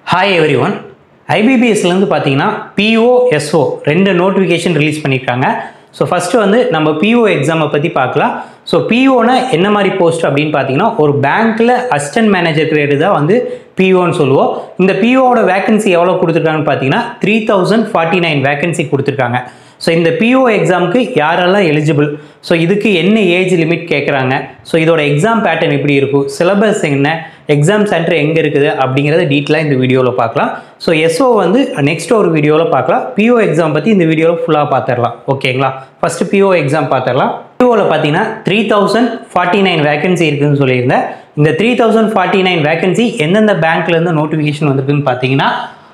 Hi every everyone ஐபிபிஎஸ்லேருந்து பார்த்தீங்கன்னா PO SO ரெண்டு நோட்டிஃபிகேஷன் ரிலீஸ் பண்ணியிருக்காங்க ஸோ ஃபஸ்ட்டு வந்து நம்ம பிஓ எக்ஸாமை பற்றி பார்க்கலாம் ஸோ பிஓனா என்ன மாதிரி போஸ்ட் அப்படின்னு பார்த்தீங்கன்னா ஒரு பேங்க்கில் அசிஸ்டன்ட் மேனேஜர் கிரேடு தான் வந்து பிஓன்னு சொல்லுவோம் இந்த பிஓவோட வேகன்சி எவ்வளோ கொடுத்துருக்காங்கன்னு பார்த்தீங்கன்னா three thousand forty nine vacancy கொடுத்துருக்காங்க ஸோ இந்த பிஓ எக்ஸாமுக்கு யாரெல்லாம் எலிஜிபிள் ஸோ இதுக்கு என்ன ஏஜ் லிமிட் கேட்குறாங்க ஸோ இதோட எக்ஸாம் பேட்டர்ன் எப்படி இருக்கும் சிலபஸ் என்ன எக்ஸாம் சென்டர் எங்கே இருக்குது அப்படிங்கிறத டீட்டெயிலாக இந்த வீடியோவில் பார்க்கலாம் ஸோ எஸ்ஓ வந்து நெக்ஸ்ட் ஒரு வீடியோவில் பார்க்கலாம் பிஓ எக்ஸாம் பற்றி இந்த வீடியோவில் ஃபுல்லாக பார்த்துடலாம் ஓகேங்களா ஃபஸ்ட்டு பிஓ எக்ஸாம் பார்த்துடலாம் பிஓவில் பார்த்தீங்கன்னா three thousand forty nine vacancy இருக்குதுன்னு சொல்லியிருந்தேன் இந்த three thousand forty nine vacancy எந்தெந்த பேங்க்லேருந்து நோட்டிஃபிகேஷன் வந்திருக்குன்னு பார்த்தீங்கன்னா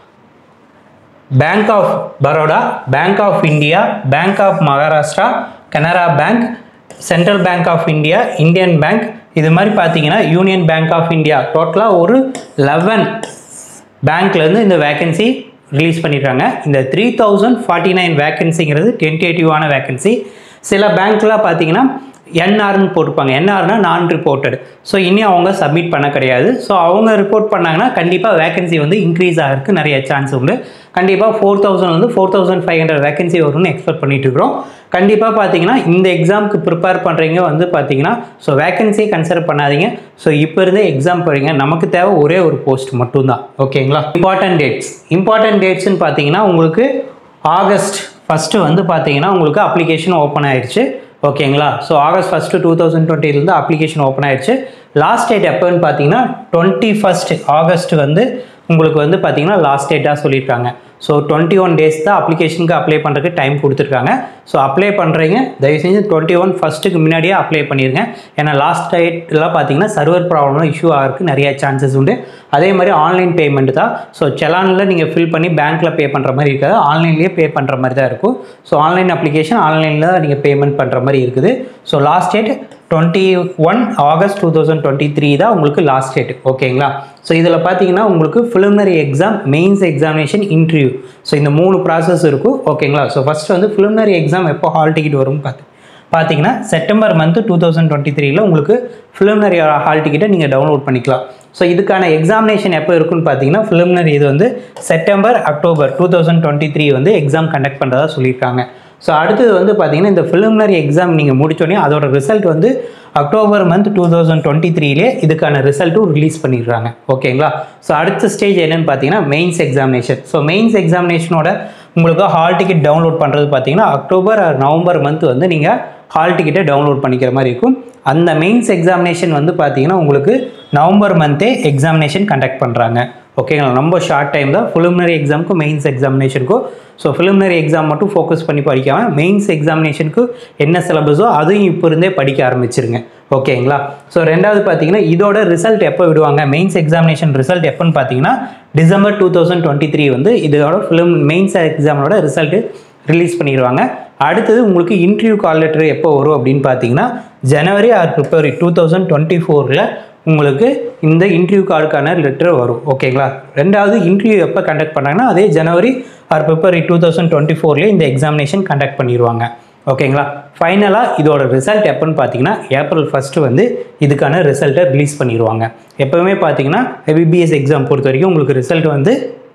bank of Baroda bank of India bank of Maharashtra Canara bank central bank of India Indian bank இது மாதிரி பார்த்தீங்கன்னா யூனியன் பேங்க் ஆஃப் இந்தியா டோட்டலாக ஒரு லெவன் பேங்க்லேருந்து இந்த வேக்கன்சி ரிலீஸ் பண்ணியிருக்காங்க இந்த த்ரீ தௌசண்ட் ஃபார்ட்டி நைன் வேக்கன்சிங்கிறது டென்டேட்டிவான வேக்கன்சி சில பேங்க்லாம் பார்த்தீங்கன்னா என்ஆர்னு போட்டிருப்பாங்க என்ஆர்னா நான் ரிப்போர்ட்டட் ஸோ இனி அவங்க சப்மிட் பண்ண கிடையாது ஸோ அவங்க ரிப்போர்ட் பண்ணாங்கன்னா கண்டிப்பாக வேகன்சி வந்து இன்க்ரீஸ் ஆகிறதுக்கு நிறைய சான்ஸ் உண்டு கண்டிப்பாக ஃபோர் தௌசண்ட் வந்து four thousand five hundred vacancy வரும்னு எக்ஸ்பெக்ட் பண்ணிட்டு இருக்கிறோம் கண்டிப்பாக பார்த்தீங்கன்னா இந்த எக்ஸாமுக்கு ப்ரிப்பேர் பண்ணுறீங்க வந்து பார்த்தீங்கன்னா ஸோ வேகன்சியை கன்சிடர் பண்ணாதீங்க ஸோ இப்போ இருந்தே எக்ஸாம் படிங்க நமக்கு தேவை ஒரே ஒரு போஸ்ட் மட்டும்தான் ஓகேங்களா இம்பார்ட்டன்ட் டேட்ஸ் இம்பார்ட்டன்ட் டேட்ஸ்னு பார்த்தீங்கன்னா உங்களுக்கு ஆகஸ்ட் ஃபஸ்ட்டு வந்து பார்த்தீங்கன்னா உங்களுக்கு அப்ளிகேஷன் ஓப்பன் ஆயிடுச்சு ஓகேங்களா so August first two thousand டுவெண்ட்டிலேருந்து அப்ளிகேஷன் ஓப்பன் ஆயிடுச்சு லாஸ்ட் டேட் எப்போன்னு பார்த்தீங்கன்னா டுவெண்ட்டி ஃபஸ்ட் ஆகஸ்ட் வந்து உங்களுக்கு வந்து பார்த்தீங்கன்னா லாஸ்ட் டேட்டாக சொல்லியிருக்காங்க ஸோ டுவெண்ட்டி ஒன் டேஸ் தான் அப்ளிகேஷனுக்கு அப்ளை பண்ணுறதுக்கு டைம் கொடுத்துருக்காங்க ஸோ அப்ளை பண்ணுறீங்க தயவு செஞ்சு டுவெண்ட்டி ஒன் ஃபஸ்ட்டுக்கு முன்னாடியே அப்ளை பண்ணிடுங்க ஏன்னா லாஸ்ட் டேட்லாம் பார்த்தீங்கன்னா சர்வர் ப்ராப்ளம் இஷ்யூ ஆகிறதுக்கு நிறைய சான்சஸ் உண்டு அதே மாதிரி ஆன்லைன் பேமெண்ட் தான் ஸோ செலானில் நீங்கள் ஃபில் பண்ணி பேங்க்கில் பே பண்ணுற மாதிரி இருக்காது ஆன்லைன்லேயே பே பண்ணுற மாதிரி தான் இருக்கும் ஸோ ஆன்லைன் அப்ளிகேஷன் ஆன்லைனில் தான் நீங்கள் பேமெண்ட் பண்ணுற மாதிரி இருக்குது so last date twenty one August two thousand twenty three தான் உங்களுக்கு லாஸ்ட் டேட் ஓகேங்களா ஸோ இதில் பார்த்தீங்கன்னா உங்களுக்கு preliminary exam mains examination interview so இந்த மூணு ப்ராசஸ் இருக்கும் ஓகேங்களா ஸோ ஃபஸ்ட்டு வந்து ஃபிலிமினரி எக்ஸாம் எப்போ ஹால் டிக்கெட் வரும்னு பார்த்து பார்த்தீங்கன்னா September month two thousand twenty த்ரீல உங்களுக்கு ஃபிலிமினரி ஹால் டிக்கெட்டை நீங்கள் டவுன்லோட் பண்ணிக்கலாம் ஸோ இதுக்கான எக்ஸாமினேஷன் எப்போ இருக்குன்னு பார்த்தீங்கன்னா ஃபிலிமினரி இது வந்து September October two thousand twenty three வந்து எக்ஸாம் கண்டக்ட் பண்ணுறதா சொல்லியிருக்காங்க ஸோ அடுத்தது வந்து பார்த்தீங்கன்னா இந்த ஃபிலிமினரி எக்ஸாம் நீங்கள் முடிச்சோடனே அதோட ரிசல்ட் வந்து October month two thousand twenty த்ரீலே இதுக்கான ரிசல்ட்டும் ரிலீஸ் பண்ணிடுறாங்க ஓகேங்களா ஸோ அடுத்த ஸ்டேஜ் என்னென்னு பார்த்தீங்கன்னா மெயின்ஸ் எக்ஸாமினேஷன் ஸோ மெயின்ஸ் எக்ஸாமினேஷனோட உங்களுக்கு ஹால் டிக்கெட் டவுன்லோட் பண்ணுறது பார்த்தீங்கன்னா அக்டோபர் ஆர் நவம்பர் மந்த் வந்து நீங்கள் ஹால் டிக்கெட்டை டவுன்லோட் பண்ணிக்கிற மாதிரி இருக்கும் அந்த மெயின்ஸ் எக்ஸாமினேஷன் வந்து பார்த்தீங்கன்னா உங்களுக்கு நவம்பர் மந்த்தே எக்ஸாமினேஷன் கண்டக்ட் பண்ணுறாங்க ஓகேங்களா ரொம்ப ஷார்ட் டைம் தான் ஃபிலிமினரி எக்ஸாமுக்கும் மெயின்ஸ் எக்ஸாமினேஷனுக்கும் ஸோ ஃபிலிமினரி எக்ஸாம் மட்டும் ஃபோக்கஸ் பண்ணி படிக்காமல் மெயின்ஸ் எக்ஸாமினேஷனுக்கு என்ன சிலபஸோ அதையும் இப்போ இருந்தே படிக்க ஆரம்பிச்சிருங்க ஓகேங்களா ஸோ ரெண்டாவது பார்த்தீங்கன்னா இதோட ரிசல்ட் எப்போ விடுவாங்க மெயின்ஸ் எக்ஸாமினேஷன் ரிசல்ட் எப்போன்னு பார்த்தீங்கன்னா December two thousand twenty three வந்து இதோட ஃபிலிம் மெயின்ஸ் எக்ஸாமோட ரிசல்ட்டு ரிலீஸ் பண்ணிடுவாங்க அடுத்தது உங்களுக்கு இன்டர்வியூ கால் லெட்டர் எப்போ வரும் அப்படின்னு பார்த்தீங்கன்னா January or February two thousand twenty ஃபோரில் உங்களுக்கு இந்த இன்டர்வியூ கார்டுக்கான லெட்டர் வரும் ஓகேங்களா ரெண்டாவது இன்டர்வியூ எப்போ கண்டக்ட் பண்ணாங்கன்னா அதே January or February two thousand twenty ஃபோர்லேயே இந்த எக்ஸாமினேஷன் கண்டக்ட் பண்ணிடுவாங்க ஓகேங்களா ஃபைனலாக இதோட ரிசல்ட் எப்போன்னு பார்த்தீங்கன்னா ஏப்ரல் ஃபஸ்ட்டு வந்து இதுக்கான ரிசல்ட்டை ரிலீஸ் பண்ணிடுவாங்க எப்போவுமே பார்த்தீங்கன்னா எபிபிஎஸ் எக்ஸாம் பொறுத்த வரைக்கும் உங்களுக்கு ரிசல்ட் வந்து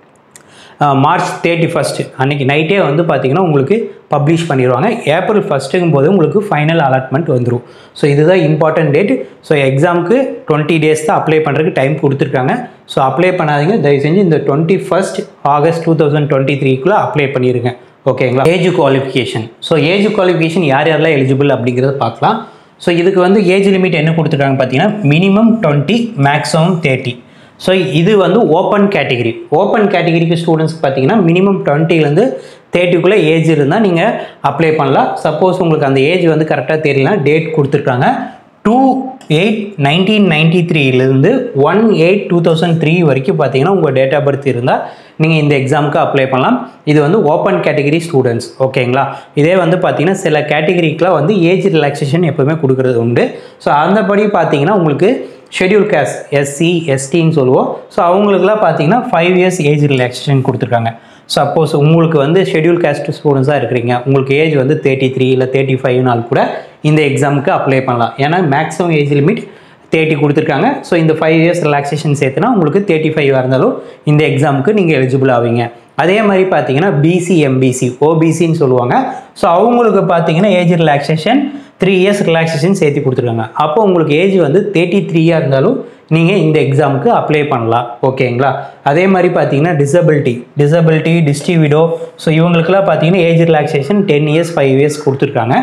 மார்ச் தேர்ட்டி ஃபஸ்ட்டு அன்றைக்கி நைட்டே வந்து பார்த்திங்கன்னா உங்களுக்கு பப்ளிஷ் பண்ணிடுவாங்க ஏப்ரல் ஃபஸ்ட்டுங்கும் போது உங்களுக்கு ஃபைனல் அலாட்மெண்ட் வந்துடும் ஸோ இதுதான் இம்பார்ட்டன்ட் டேட் ஸோ எக்ஸாமுக்கு டுவெண்ட்டி டேஸ் தான் அப்ளை பண்ணுறதுக்கு டைம் கொடுத்துருக்காங்க ஸோ அப்ளை பண்ணாதீங்க தயவு செஞ்சு இந்த twenty first August two thousand twenty த்ரீக்குள்ளே அப்ளை பண்ணிடுங்க ஓகேங்களா age qualification so age qualification யார் யாரெல்லாம் எலிஜிபிள் அப்படிங்கிறத பார்க்கலாம் ஸோ இதுக்கு வந்து ஏஜ் லிமிட் என்ன கொடுத்துருக்காங்க பார்த்தீங்கன்னா minimum twenty maximum thirty so இது வந்து ஓப்பன் கேட்டகிரி ஓப்பன் கேட்டகிரிக்கு ஸ்டூடெண்ட்ஸ்க்கு பார்த்தீங்கன்னா மினிமம் டுவெண்ட்டிலேருந்து தேர்ட்டிக்குள்ளே ஏஜ் இருந்தால் நீங்கள் அப்ளை பண்ணலாம் சப்போஸ் உங்களுக்கு அந்த ஏஜ் வந்து கரெக்டாக தெரியலனா டேட் கொடுத்துருக்காங்க டூ எயிட் நைன்டீன் நைன்டி த்ரீலேருந்து one eight two thousand three வரைக்கும் பார்த்தீங்கன்னா உங்கள் டேட் ஆஃப் பர்த் இருந்தால் நீங்கள் இந்த எக்ஸாமுக்கு அப்ளை பண்ணலாம் இது வந்து ஓப்பன் கேட்டகிரி ஸ்டூடெண்ட்ஸ் ஓகேங்களா இதே வந்து பார்த்தீங்கன்னா சில கேட்டகிரிக்கெலாம் வந்து ஏஜ் ரிலாக்ஸேஷன் எப்போவுமே கொடுக்குறது உண்டு ஸோ அந்தபடி பார்த்தீங்கன்னா உங்களுக்கு ஷெடியூல் கேஸ்ட் எஸ்சி எஸ்டின்னு சொல்லுவோம் ஸோ அவங்களுக்குலாம் பார்த்தீங்கன்னா ஃபைவ் இயர்ஸ் ஏஜ் ரிலாக்ஸேஷன் கொடுத்துருக்காங்க சப்போஸ் உங்களுக்கு வந்து ஷெடியூல் கேஸ்ட் ஸ்டூடெண்ட்ஸாக இருக்கிறீங்க உங்களுக்கு ஏஜ் வந்து தேர்ட்டி த்ரீ இல்லை தேர்ட்டி ஃபைவ்னால் கூட இந்த எக்ஸாமுக்கு அப்ளை பண்ணலாம் ஏன்னா மேக்ஸிமம் ஏஜ் லிமிட் தேர்ட்டி கொடுத்துருக்காங்க ஸோ இந்த ஃபைவ் இயர்ஸ் ரிலாக்ஸேஷன் சேர்த்துனா உங்களுக்கு தேர்ட்டி ஃபைவ் இருந்தாலும் இந்த எக்ஸாமுக்கு நீங்கள் எலிஜிபிள் ஆவீங்க அதே மாதிரி பார்த்தீங்கன்னா பிசி எம்பிசி ஓபிசின்னு சொல்லுவாங்க ஸோ அவங்களுக்கு பார்த்தீங்கன்னா age relaxation three years relaxation சேர்த்து கொடுத்துருக்காங்க அப்போ உங்களுக்கு ஏஜ் வந்து தேர்ட்டி த்ரீயாக இருந்தாலும் நீங்கள் இந்த எக்ஸாமுக்கு அப்ளை பண்ணலாம் ஓகேங்களா அதே மாதிரி பார்த்தீங்கன்னா டிசபிலிட்டி டிசபிலிட்டி டிஸ்ட்ரிவிடோ ஸோ இவங்களுக்குலாம் பார்த்தீங்கன்னா age relaxation ten years five years கொடுத்துருக்காங்க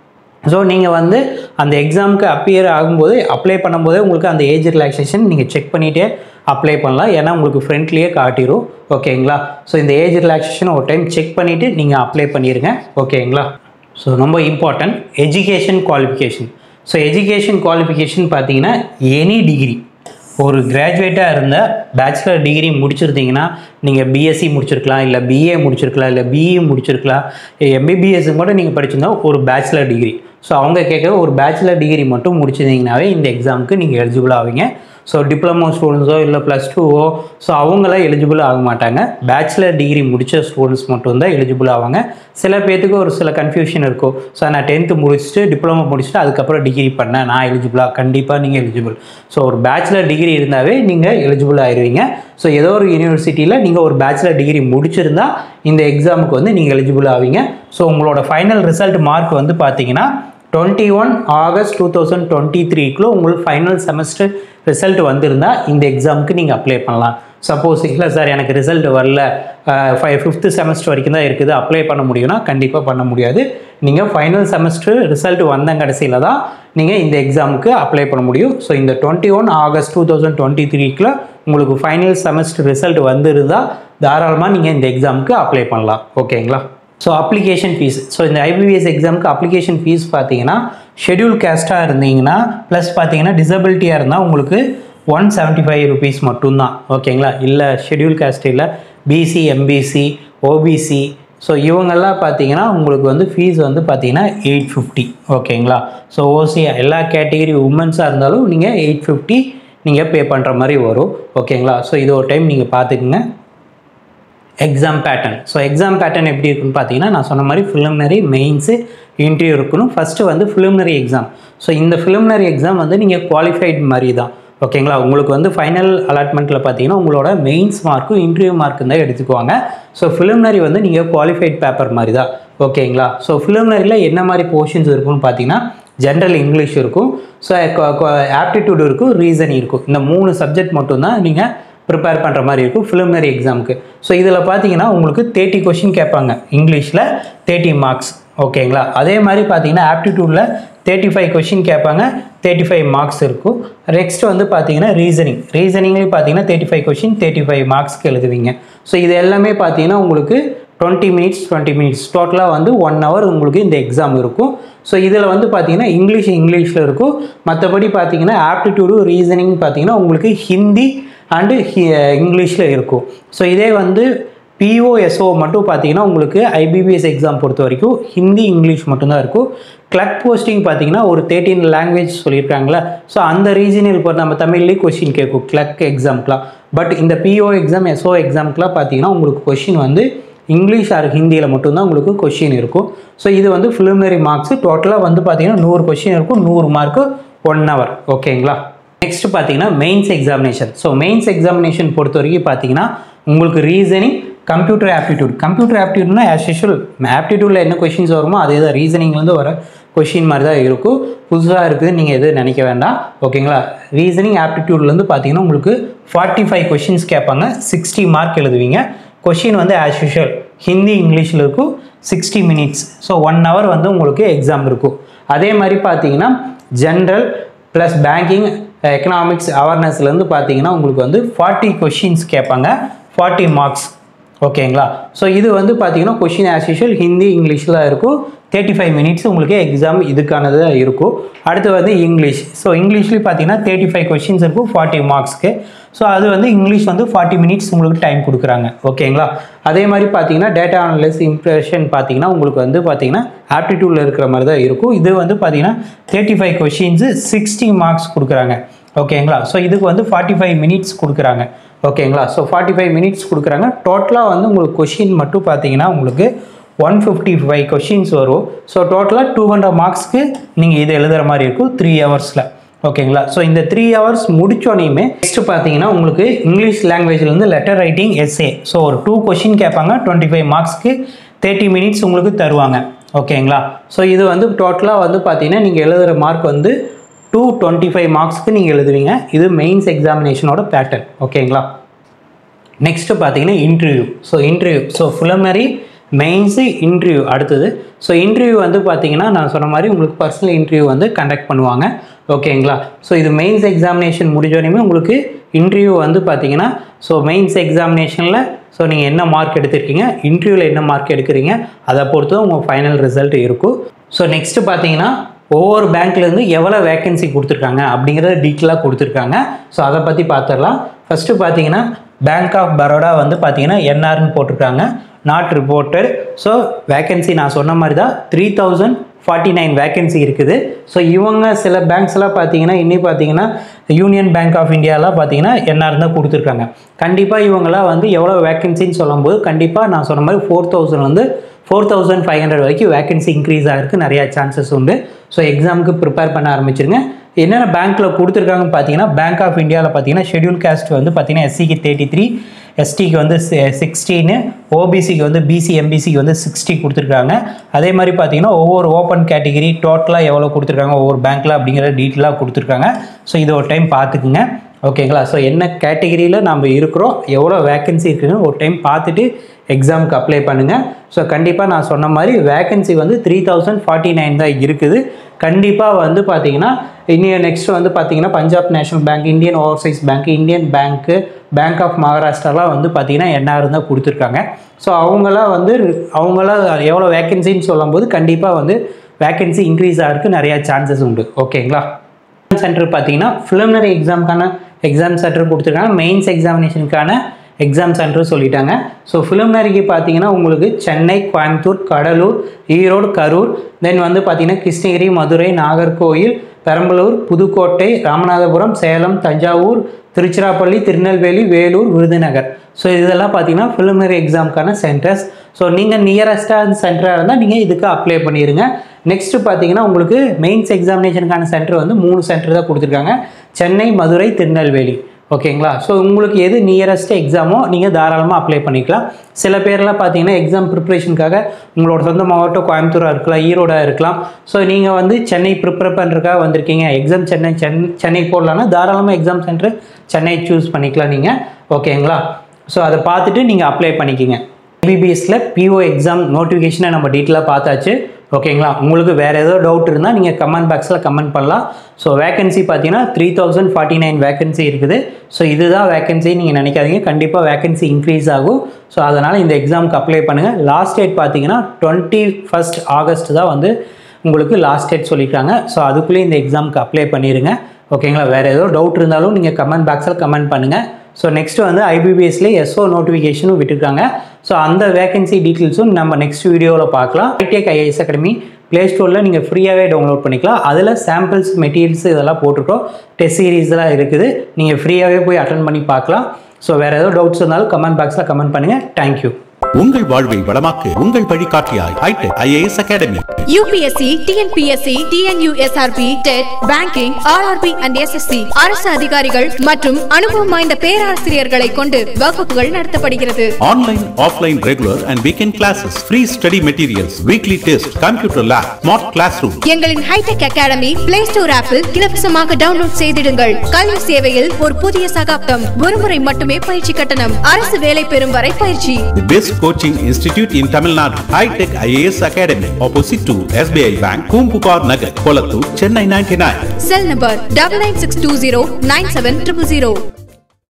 ஸோ நீங்கள் வந்து அந்த எக்ஸாமுக்கு அப்பியர் ஆகும்போது அப்ளை பண்ணும்போதே உங்களுக்கு அந்த ஏஜ் ரிலாக்ஸேஷன் நீங்கள் செக் பண்ணிகிட்டே அப்ளை பண்ணலாம் ஏன்னா உங்களுக்கு ஃப்ரண்ட்லேயே காட்டிடும் ஓகேங்களா ஸோ இந்த ஏஜ் ரிலாக்ஸேஷன் ஒரு டைம் செக் பண்ணிவிட்டு நீங்கள் அப்ளை பண்ணிடுங்க ஓகேங்களா ஸோ ரொம்ப important education qualification so education qualification பார்த்தீங்கன்னா எனி டிகிரி ஒரு கிராஜுவேட்டாக இருந்த பேச்சுலர் டிகிரி முடிச்சிருந்தீங்கன்னா நீங்கள் பிஎஸ்சி முடிச்சிருக்கலாம் இல்லை பிஏ முடிச்சிருக்கலாம் இல்லை பிஇ முடிச்சிருக்கலாம் எம்பிபிஎஸ் கூட நீங்கள் படிச்சிருந்தா ஒரு பேச்சுலர் டிகிரி ஸோ அவங்க கேட்குற ஒரு பேச்சுலர் டிகிரி மட்டும் முடிச்சிருந்தீங்கனாவே இந்த எக்ஸாமுக்கு நீங்கள் எலிஜிபிள் ஆவீங்க ஸோ டிப்ளமோ ஸ்டூடெண்ட்ஸோ இல்லை ப்ளஸ் டூவோ ஸோ அவங்களாம் எலிஜிபிள் ஆக மாட்டாங்க பேச்சுலர் டிகிரி முடித்த ஸ்டூடெண்ட்ஸ் மட்டும்தான் எலிஜிபிள் ஆவாங்க சில பேர்த்துக்கு ஒரு சில கன்ஃபியூஷன் இருக்கும் ஸோ நான் டென்த்து முடிச்சுட்டு டிப்ளமோ முடிச்சுட்டு அதுக்கப்புறம் டிகிரி பண்ணேன் நான் எலிஜிபிளாக கண்டிப்பாக நீங்கள் எலிஜிபிள் ஸோ ஒரு பேச்சுலர் டிகிரி இருந்தாவே நீங்கள் எலிஜிபிள் ஆயிடுவீங்க ஸோ ஏதோ ஒரு யூனிவர்சிட்டியில் நீங்கள் ஒரு பேச்சுலர் டிகிரி முடிச்சிருந்தா இந்த எக்ஸாமுக்கு வந்து நீங்கள் எலிஜிபிள் ஆவீங்க ஸோ உங்களோட ஃபைனல் ரிசல்ட் மார்க் வந்து பார்த்தீங்கன்னா twenty one August two thousand twenty த்ரீக்குள்ளே உங்களுக்கு ஃபைனல் செமஸ்டர் ரிசல்ட் வந்திருந்தால் இந்த எக்ஸாமுக்கு நீங்கள் அப்ளை பண்ணலாம் சப்போஸ் இல்லை சார் எனக்கு ரிசல்ட் வரல ஃபைவ் ஃபிஃப்த்து செமஸ்டர் வரைக்கும் தான் இருக்குது அப்ளை பண்ண முடியும்னா கண்டிப்பாக பண்ண முடியாது நீங்கள் ஃபைனல் செமஸ்டர் ரிசல்ட் வந்த கடைசியில் தான் நீங்கள் இந்த எக்ஸாமுக்கு அப்ளை பண்ண முடியும் ஸோ இந்த twenty one August two thousand twenty த்ரீக்குள்ள உங்களுக்கு ஃபைனல் செமஸ்டர் ரிசல்ட் வந்திருந்தால் தாராளமாக நீங்கள் இந்த எக்ஸாமுக்கு அப்ளை பண்ணலாம் ஓகேங்களா ஸோ அப்ளிகேஷன் ஃபீஸ் ஸோ இந்த ஐபிபிஎஸ் எக்ஸாமுக்கு அப்ளிகேஷன் ஃபீஸ் பார்த்தீங்கன்னா ஷெட்யூல் கேஸ்ட்டாக இருந்தீங்கன்னா ப்ளஸ் பார்த்தீங்கன்னா டிசபிலிட்டியாக இருந்தால் உங்களுக்கு ஒன் செவன்ட்டி ஃபைவ் ருபீஸ் மட்டும்தான் ஓகேங்களா இல்லை ஷெட்யூல் கேஸ்ட் இல்லை பிசி எம்பிசி ஓபிசி ஸோ இவங்கெல்லாம் பார்த்தீங்கன்னா உங்களுக்கு வந்து ஃபீஸ் வந்து பார்த்தீங்கன்னா எயிட் ஃபிஃப்டி ஓகேங்களா ஸோ ஓசி எல்லா கேட்டகரி உமன்ஸாக இருந்தாலும் நீங்கள் எயிட் ஃபிஃப்டி நீங்கள் பே பண்ணுற மாதிரி வரும் ஓகேங்களா ஸோ இது ஒரு டைம் நீங்கள் பார்த்துக்குங்க exam pattern so exam pattern எப்படி இருக்குன்னு பார்த்தீங்கன்னா நான் சொன்ன மாதிரி ஃபிலிமினரி மெயின்ஸு இன்டர்வியூ இருக்கணும் ஃபஸ்ட்டு வந்து ஃபிலிமினரி எக்ஸாம் ஸோ இந்த ஃபிலிமினரி எக்ஸாம் வந்து நீங்கள் குவாலிஃபைட் மாதிரி தான் ஓகேங்களா உங்களுக்கு வந்து ஃபைனல் அலாட்மெண்ட்டில் பார்த்தீங்கன்னா உங்களோட மெயின்ஸ் மார்க்கும் இன்டர்வியூ மார்க்கும் தான் எடுத்துக்குவாங்க ஸோ ஃபிலிமினரி வந்து நீங்கள் குவாலிஃபைட் பேப்பர் மாதிரி தான் ஓகேங்களா ஸோ ஃபிலிமினரியில் என்ன மாதிரி போர்ஷன்ஸ் இருக்குன்னு பார்த்தீங்கன்னா ஜென்ரல் இங்கிலீஷ் இருக்கும் ஸோ ஆப்டிடியூட் இருக்கும் ரீசனிங் இருக்கும் இந்த மூணு சப்ஜெக்ட் மட்டும்தான் நீங்கள் ப்ரிப்பேர் பண்ணுற மாதிரி இருக்கும் ஃபிலிமினரி எக்ஸாமுக்கு ஸோ இதில் பார்த்தீங்கன்னா உங்களுக்கு தேர்ட்டி கொஷின் கேட்பாங்க இங்கிலீஷில் தேர்ட்டி மார்க்ஸ் ஓகேங்களா அதே மாதிரி பார்த்தீங்கன்னா ஆப்டிடியூடில் தேர்ட்டி ஃபைவ் கொஷின் கேட்பாங்க தேர்ட்டி ஃபைவ் மார்க்ஸ் இருக்கும் நெக்ஸ்ட் வந்து பார்த்தீங்கன்னா ரீசனிங் ரீசனிங்லேயும் பார்த்தீங்கன்னா thirty five question thirty five மார்க்ஸ்க்கு எழுதுவீங்க ஸோ இது எல்லாமே பார்த்தீங்கன்னா உங்களுக்கு டுவெண்ட்டி மினிட்ஸ் டுவெண்ட்டி மினிட்ஸ் டோட்டலாக வந்து ஒன் ஹவர் உங்களுக்கு இந்த எக்ஸாம் இருக்கும் ஸோ இதில் வந்து பார்த்தீங்கன்னா இங்கிலீஷ் இங்கிலீஷில் இருக்கும் மற்றபடி பார்த்தீங்கன்னா ஆப்டிடியூடு ரீசனிங் பார்த்தீங்கன்னா உங்களுக்கு ஹிந்தி அண்டு இங்கிலீஷில் இருக்கும் ஸோ இதே வந்து பிஓஎஸ்ஓ மட்டும் பார்த்தீங்கன்னா உங்களுக்கு ஐபிபிஎஸ் எக்ஸாம் பொறுத்த வரைக்கும் ஹிந்தி இங்கிலீஷ் மட்டும்தான் இருக்கும் கிளக் போஸ்டிங் பார்த்தீங்கன்னா ஒரு தேர்ட்டின் லாங்குவேஜ் சொல்லியிருக்காங்களே ஸோ அந்த ரீஜனில் இப்போ நம்ம தமிழ்லேயே கொஷின் கேட்கும் கிளக் எக்ஸாம்க்குலாம் பட் இந்த பிஓ எக்ஸாம் எஸ்ஓ எக்ஸாம்க்குலாம் பார்த்தீங்கன்னா உங்களுக்கு கொஷின் வந்து இங்கிலீஷ் ஆர் ஹிந்தியில் மட்டும்தான் உங்களுக்கு கொஷின் இருக்கும் ஸோ இது வந்து ஃபிலிமினரி மார்க்ஸ் டோட்டலாக வந்து பார்த்தீங்கன்னா நூறு கொஷின் இருக்கும் நூறு மார்க்கு ஒன் ஹவர் ஓகேங்களா நெக்ஸ்ட் பார்த்தீங்கன்னா mains examination so mains examination பொறுத்த வரைக்கும் பார்த்தீங்கன்னா உங்களுக்கு ரீசனிங் கம்ப்யூட்டர் ஆப்டிடியூட் கம்ப்யூட்டர் ஆப்டிடியூட்னா ஆஸ் யூஷுவல் ஆப்டிடியூடில் என்ன கொஷின்ஸ் வருமோ அதே தான் ரீசனிங்லேருந்து வர கொஷின் மாதிரி தான் இருக்கும் புதுசாக இருக்குதுன்னு நீங்கள் எதுவும் நினைக்க வேண்டாம் ஓகேங்களா ரீசனிங் ஆப்டிடியூட்லேருந்து பார்த்தீங்கன்னா உங்களுக்கு ஃபார்ட்டி ஃபைவ் கொஷின்ஸ் கேட்பாங்க சிக்ஸ்டி மார்க் எழுதுவீங்க கொஷின் வந்து ஆஸ் யூஷுவல் ஹிந்தி இங்கிலீஷில் இருக்கும் sixty minutes so one hour வந்து உங்களுக்கு எக்ஸாம் இருக்கும் அதே மாதிரி பார்த்தீங்கன்னா ஜென்ரல் ப்ளஸ் பேங்கிங் எக்கனாமிக்ஸ் அவேர்னஸ்லேருந்து பார்த்தீங்கன்னா உங்களுக்கு வந்து ஃபார்ட்டி கொஷின்ஸ் கேட்பாங்க ஃபார்ட்டி மார்க்ஸ் ஓகேங்களா ஸோ இது வந்து பார்த்தீங்கன்னா கொஷின் ஆஸ் யூஷுவல் ஹிந்தி இங்கிலீஷில் இருக்கும் தேர்ட்டி ஃபைவ் மினிட்ஸ் உங்களுக்கு எக்ஸாம் இதுக்கானது இருக்கும் அடுத்து வந்து இங்கிலீஷ் ஸோ இங்கிலீஷ்லேயும் பார்த்தீங்கன்னா தேர்ட்டி ஃபைவ் கொஷின்ஸ் இருக்கும் ஃபார்ட்டி மார்க்ஸ்க்கு ஸோ அது வந்து இங்கிலீஷ் வந்து ஃபார்ட்டி மினிட்ஸ் உங்களுக்கு டைம் கொடுக்குறாங்க ஓகேங்களா அதே மாதிரி பார்த்தீங்கன்னா டேட்டா அனலிஸ் இம்ப்ரெஷன் பார்த்தீங்கன்னா உங்களுக்கு வந்து பார்த்தீங்கன்னா ஆப்டிடியூடில் இருக்கிற மாதிரி தான் இருக்கும் இது வந்து பார்த்தீங்கன்னா thirty five questions sixty marks கொடுக்குறாங்க ஓகேங்களா ஸோ இதுக்கு வந்து ஃபார்ட்டி ஃபைவ் மினிட்ஸ் கொடுக்குறாங்க ஓகேங்களா ஸோ ஃபார்ட்டி ஃபைவ் மினிட்ஸ் கொடுக்குறாங்க டோட்டலாக வந்து உங்களுக்கு கொஷின் மட்டும் பார்த்தீங்கன்னா உங்களுக்கு ஒன் ஃபிஃப்டி ஃபைவ் கொஷின்ஸ் வரும் ஸோ டோட்டலாக டூ ஹண்ட்ரட் மார்க்ஸ்க்கு நீங்கள் இது எழுதுகிற மாதிரி இருக்கும் த்ரீ ஹவர்ஸில் ஓகேங்களா ஸோ இந்த த்ரீ ஹவர்ஸ் முடிச்சோனையுமே நெக்ஸ்ட் பார்த்தீங்கன்னா உங்களுக்கு இங்கிலீஷ் லாங்குவேஜ்லேருந்து லெட்டர் ரைட்டிங் எஸ்ஏ ஸோ ஒரு டூ கொஷின் கேட்பாங்க டுவெண்ட்டி ஃபைவ் மார்க்ஸ்க்கு தேர்ட்டி மினிட்ஸ் உங்களுக்கு தருவாங்க ஓகேங்களா ஸோ இது வந்து டோட்டலாக வந்து பார்த்தீங்கன்னா நீங்கள் எழுதுகிற மார்க் வந்து டூ டுவெண்ட்டி ஃபைவ் மார்க்ஸ்க்கு நீங்கள் எழுதுவீங்க இது மெயின்ஸ் எக்ஸாமினேஷனோட பேட்டர்ன் ஓகேங்களா நெக்ஸ்ட்டு பார்த்தீங்கன்னா interview so interview so preliminary mains interview அடுத்தது ஸோ இன்டர்வியூ வந்து பார்த்தீங்கன்னா நான் சொன்ன மாதிரி உங்களுக்கு பர்சனல் இன்டர்வியூ வந்து கண்டக்ட் பண்ணுவாங்க ஓகேங்களா ஸோ இது மெயின்ஸ் எக்ஸாமினேஷன் முடிஞ்சோடனே உங்களுக்கு இன்டர்வியூ வந்து பார்த்தீங்கன்னா ஸோ மெயின்ஸ் எக்ஸாமினேஷனில் ஸோ நீங்கள் என்ன மார்க் எடுத்திருக்கீங்க இன்டர்வியூவில் என்ன மார்க் எடுக்கிறீங்க அதை பொறுத்து உங்கள் ஃபைனல் ரிசல்ட் இருக்கும் ஸோ நெக்ஸ்ட்டு பார்த்தீங்கன்னா ஒவ்வொரு பேங்க்லேருந்து எவ்வளோ வேகன்சி கொடுத்துருக்காங்க அப்படிங்கிறத டீட்டெயிலாக கொடுத்துருக்காங்க ஸோ அதை பற்றி பார்த்துடலாம் ஃபஸ்ட்டு பார்த்தீங்கன்னா பேங்க் ஆஃப் பரோடா வந்து பார்த்தீங்கன்னா என்ஆர்னு போட்டிருக்காங்க நாட் ரிப்போர்ட்டட் ஸோ வேகன்சி நான் சொன்ன மாதிரி தான் three thousand forty nine vacancy இருக்குது ஸோ இவங்க சில பேங்க்ஸ்லாம் பார்த்தீங்கன்னா இன்னும் பார்த்தீங்கன்னா யூனியன் பேங்க் ஆஃப் இந்தியாலாம் பார்த்தீங்கன்னா என்ஆர் தான் கொடுத்துருக்காங்க கண்டிப்பாக இவங்களாம் வந்து எவ்வளோ வேகன்சின்னு சொல்லும்போது கண்டிப்பாக நான் சொன்ன மாதிரி ஃபோர் தௌசண்ட் வந்து ஃபோர் தௌசண்ட் ஃபைவ் ஹண்ட்ரட் வரைக்கும் வேகன்சி இன்க்ரீஸ் ஆகிறதுக்கு நிறையா சான்சஸ் உண்டு ஸோ எக்ஸாமுக்கு ப்ரிப்பேர் பண்ண ஆரம்பிச்சிருங்க என்னென்ன பேங்க்கில் கொடுத்துருக்காங்கன்னு பார்த்தீங்கன்னா பேங்க் ஆஃப் இந்தியாவில் பார்த்தீங்கன்னா ஷெட்யூல் காஸ்ட் வந்து பார்த்தீங்கன்னா எஸ்சிக்கு தேர்ட்டி த்ரீ எஸ்டிக்கு வந்து சிக்ஸ்டீனு ஓபிசிக்கு வந்து பிசி எம்பிசிக்கு வந்து சிக்ஸ்டி கொடுத்துருக்காங்க அதே மாதிரி பார்த்தீங்கன்னா ஒவ்வொரு ஓப்பன் கேட்டகிரி டோட்டலாக எவ்வளோ கொடுத்துருக்காங்க ஒவ்வொரு பேங்க்கில் அப்படிங்கிற டீட்டெயிலாக கொடுத்துருக்காங்க ஸோ இது ஒரு டைம் பார்த்துக்குங்க ஓகேங்களா ஸோ என்ன கேட்டகிரியில் நம்ம இருக்கிறோம் எவ்வளோ வேக்கன்சி இருக்குன்னு ஒரு டைம் பார்த்துட்டு எக்ஸாமுக்கு அப்ளை பண்ணுங்கள் ஸோ கண்டிப்பாக நான் சொன்ன மாதிரி வேக்கன்சி வந்து த்ரீ தௌசண்ட் ஃபார்ட்டி நைன் தான் இருக்குது கண்டிப்பாக வந்து பார்த்தீங்கன்னா இன்னும் நெக்ஸ்ட் வந்து பார்த்தீங்கன்னா Punjab national bank Indian overseas bank Indian பேங்க்கு பேங்க் ஆஃப் மகாராஷ்டிராலாம் வந்து பார்த்தீங்கன்னா என்ஆர் தான் கொடுத்துருக்காங்க ஸோ அவங்களாம் வந்து அவங்களாம் எவ்வளோ வேக்கன்சின்னு சொல்லும்போது கண்டிப்பாக வந்து வேக்கன்சி இன்க்ரீஸ் ஆகிறதுக்கு நிறையா சான்சஸ் உண்டு ஓகேங்களா சென்டர் பார்த்தீங்கன்னா ஃபிலிமினரி எக்ஸாமுக்கான எக்ஸாம் சென்டர் கொடுத்துருக்காங்க மெயின்ஸ் எக்ஸாமினேஷனுக்கான எக்ஸாம் சென்டர் சொல்லிட்டாங்க ஸோ ஃபிலிமினரிக்கு பார்த்தீங்கன்னா உங்களுக்கு சென்னை கோயம்புத்தூர் கடலூர் ஈரோடு கரூர் தென் வந்து பார்த்தீங்கன்னா கிருஷ்ணகிரி மதுரை நாகர்கோயில் பெரம்பலூர் புதுக்கோட்டை ராமநாதபுரம் சேலம் தஞ்சாவூர் திருச்சிராப்பள்ளி திருநெல்வேலி வேலூர் விருதுநகர் ஸோ இதெல்லாம் பார்த்தீங்கன்னா ஃபிலிமினரி எக்ஸாமுக்கான சென்டர்ஸ் ஸோ நீங்கள் நியரஸ்டாக சென்டராக இருந்தால் நீங்கள் இதுக்கு அப்ளை பண்ணிடுங்க நெக்ஸ்ட்டு பார்த்தீங்கன்னா உங்களுக்கு மெயின்ஸ் எக்ஸாமினேஷனுக்கான சென்டர் வந்து மூணு சென்டர் தான் கொடுத்துருக்காங்க சென்னை மதுரை திருநெல்வேலி ஓகேங்களா ஸோ உங்களுக்கு எது நியரஸ்ட் எக்ஸாமோ நீங்கள் தாராளமாக அப்ளை பண்ணிக்கலாம் சில பேர்லாம் பார்த்தீங்கன்னா எக்ஸாம் ப்ரிப்ரேஷனுக்காக உங்களோட சொந்த மாவட்டம் கோயம்புத்தூராக இருக்கலாம் ஈரோடாக இருக்கலாம் ஸோ நீங்கள் வந்து சென்னை ப்ரிப்பேர் பண்ணுறதுக்காக வந்திருக்கீங்க எக்ஸாம் சென்னை சென் சென்னை போடலான்னா தாராளமாக எக்ஸாம் சென்டர் சென்னை சூஸ் பண்ணிக்கலாம் நீங்கள் ஓகேங்களா ஸோ அதை பார்த்துட்டு நீங்கள் அப்ளை பண்ணிக்கிங்க எம்பிபிஎஸ்ல பிஓ எக்ஸாம் நோட்டிஃபிகேஷனை நம்ம டீட்டெயிலாக பார்த்தாச்சு ஓகேங்களா உங்களுக்கு வேறு ஏதோ டவுட் இருந்தால் நீங்கள் கமெண்ட் பாக்ஸில் கமெண்ட் பண்ணலாம் ஸோ வேகன்சி பார்த்தீங்கன்னா three thousand forty nine vacancy இருக்குது ஸோ இதுதான் வேகன்சி நீங்கள் நினைக்காதீங்க கண்டிப்பாக வேகன்சி இன்க்ரீஸ் ஆகும் ஸோ அதனால் இந்த எக்ஸாமுக்கு அப்ளை பண்ணுங்கள் லாஸ்ட் டேட் பார்த்தீங்கன்னா டுவெண்ட்டி ஃபஸ்ட் ஆகஸ்ட் தான் வந்து உங்களுக்கு லாஸ்ட் டேட் சொல்லியிருக்காங்க ஸோ அதுக்குள்ளேயே இந்த எக்ஸாமுக்கு அப்ளை பண்ணிடுங்க ஓகேங்களா வேறு ஏதோ டவுட் இருந்தாலும் நீங்கள் கமெண்ட் பாக்ஸில் கமெண்ட் பண்ணுங்கள் ஸோ நெக்ஸ்ட் வந்து ஐபிபிஎஸ்லேயே எஸ்ஓ நோட்டிஃபிகேஷனும் விட்டுருக்காங்க ஸோ அந்த வேகன்சி டீட்டெயில்ஸும் நம்ம நெக்ஸ்ட் வீடியோவில் பார்க்கலாம் ஐடெக் ஐஏஎஸ் அகாடமி ப்ளே ஸ்டோரில் நீங்கள் ஃப்ரீயாகவே டவுன்லோட் பண்ணிக்கலாம் அதில் சாம்பிள்ஸ் மெட்டீரியல்ஸ் இதெல்லாம் போட்டிருக்கோம் டெஸ்ட் சீரீஸ்லாம் இருக்குது நீங்கள் ஃப்ரீயாகவே போய் அட்டன் பண்ணி பார்க்கலாம் ஸோ வேறு ஏதோ டவுட்ஸ் இருந்தாலும் கமெண்ட் பாக்ஸில் கமெண்ட் பண்ணுங்கள் தேங்க்யூ உங்கள் வாழ்வை வளமாக்கு உங்கள் வழிகாட்டியாய் hitech IAS academy UPSC TNPSC TNUSRB TET banking RRB and SSC அரசு அதிகாரிகள் மற்றும் அனுபவம் வாய்ந்த பேராசிரியர்களை கொண்டு வகுப்புகள் நடத்தப்படுகிறது online offline regular and weekend classes free study materials weekly test computer lab smart class room எங்களின் ஹைடெக் அகாடமி பிளே ஸ்டோர் ஆப்பில் இலவசமாக டவுன்லோட் செய்திடுங்கள் கல்வி சேவையில் ஒரு புதிய சகாப்தம் ஒருமுறை மட்டுமே பயிற்சி கட்டணம் அரசு வேலை பெறும் வரை பயிற்சி The best coaching institute in Tamil Nadu, High Tech IAS Academy, opposite to SBI Bank, Kumpupar Nagar, Kolattur, Chennai 99. Cell number double nine six two zero nine seven triple zero